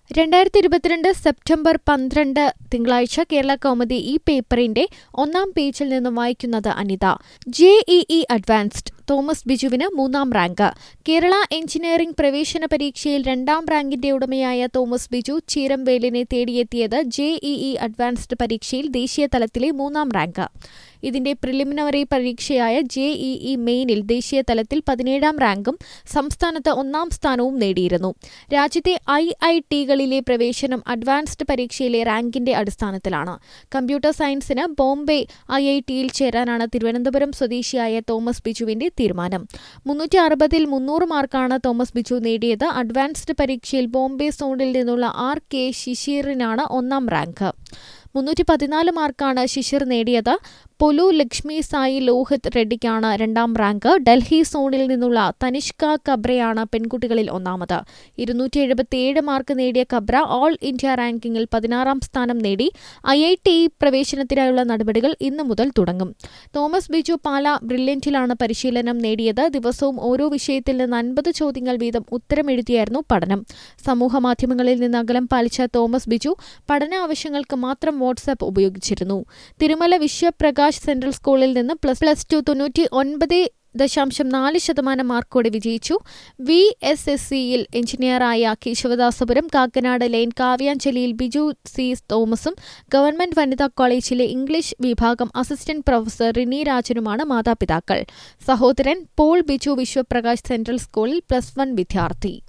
രണ്ടായിരത്തി ഇരുപത്തിരണ്ട് സെപ്റ്റംബർ പന്ത്രണ്ട് തിങ്കളാഴ്ച കേരള കൗമുദി ഈ പേപ്പറിന്റെ ഒന്നാം പേജിൽ നിന്നും വായിക്കുന്നത് Anitha J E E advanced Thomas ബിജുവിന് മൂന്നാം റാങ്ക് കേരള എഞ്ചിനീയറിംഗ് പ്രവേശന പരീക്ഷയിൽ രണ്ടാം റാങ്കിന്റെ ഉടമയായ തോമസ് ബിജു ചീരംവേലിനെ തേടിയെത്തിയത് ജെ ഇ ഇ അഡ്വാൻസ്ഡ് പരീക്ഷയിൽ ദേശീയ തലത്തിലെ മൂന്നാം റാങ്ക് ഇതിന്റെ പ്രിലിമിനറി പരീക്ഷയായ ജെ ഇ ഇ മെയിനിൽ ദേശീയ തലത്തിൽ പതിനേഴാം റാങ്കും സംസ്ഥാനത്ത് ഒന്നാം സ്ഥാനവും നേടിയിരുന്നു രാജ്യത്തെ ഐ ഐ ടികളിലെ പ്രവേശനം അഡ്വാൻസ്ഡ് പരീക്ഷയിലെ റാങ്കിന്റെ അടിസ്ഥാനത്തിലാണ് കമ്പ്യൂട്ടർ സയൻസിന് ബോംബെ ഐ ഐ ടിയിൽ ചേരാനാണ് തിരുവനന്തപുരം സ്വദേശിയായ തോമസ് ബിജുവിന്റെ തീരുമാനം മുന്നൂറ്റി അറുപതിൽ മുന്നൂറ് മാർക്കാണ് തോമസ് ബിജു നേടിയത് അഡ്വാൻസ്ഡ് പരീക്ഷയിൽ ബോംബെ സോണിൽ നിന്നുള്ള ആർ കെ ശിശിറിനാണ് ഒന്നാം റാങ്ക് മുന്നൂറ്റി പതിനാല് മാർക്കാണ് ശിശിർ നേടിയത് പൊലു ലക്ഷ്മി സായി ലോഹിത് റെഡ്ഡിക്കാണ് രണ്ടാം റാങ്ക് ഡൽഹി സോണിൽ നിന്നുള്ള തനിഷ്ക കബ്രയാണ് പെൺകുട്ടികളിൽ ഒന്നാമത് ഇരുന്നൂറ്റി എഴുപത്തിയേഴ് മാർക്ക് നേടിയ കബ്ര ഓൾ ഇന്ത്യ റാങ്കിങ്ങിൽ പതിനാറാം സ്ഥാനം നേടി ഐ ഐ ടി പ്രവേശനത്തിനായുള്ള നടപടികൾ ഇന്നു മുതൽ തുടങ്ങും തോമസ് ബിജു പാല ബ്രില്യന്റിലാണ് പരിശീലനം നേടിയത് ദിവസവും ഓരോ വിഷയത്തിൽ നിന്ന് അൻപത് ചോദ്യങ്ങൾ വീതം ഉത്തരമെഴുതിയായിരുന്നു പഠനം സമൂഹമാധ്യമങ്ങളിൽ നിന്ന് അകലം പാലിച്ച തോമസ് ബിജു പഠന ആവശ്യങ്ങൾക്ക് മാത്രം വാട്സാപ്പ് ഉപയോഗിച്ചിരുന്നു തിരുമല വിശ്വപ്രകാശ് സെൻട്രൽ സ്കൂളിൽ നിന്ന് പ്ലസ് പ്ലസ് ടു തൊണ്ണൂറ്റി ഒൻപത് ദശാംശം നാല് ശതമാനം മാർക്കോടെ വിജയിച്ചു വി എസ് എസ് സിയിൽ എഞ്ചിനീയറായ കേശവദാസപുരം കാക്കനാട് ലൈൻ കാവ്യാഞ്ജലിയിൽ ബിജു സി തോമസും ഗവൺമെന്റ് വനിതാ കോളേജിലെ ഇംഗ്ലീഷ് വിഭാഗം അസിസ്റ്റന്റ് പ്രൊഫസർ റിനി രാജനുമാണ് മാതാപിതാക്കൾ സഹോദരൻ പോൾ ബിജു വിശ്വപ്രകാശ് സെൻട്രൽ സ്കൂളിൽ പ്ലസ് വൺ വിദ്യാർത്ഥി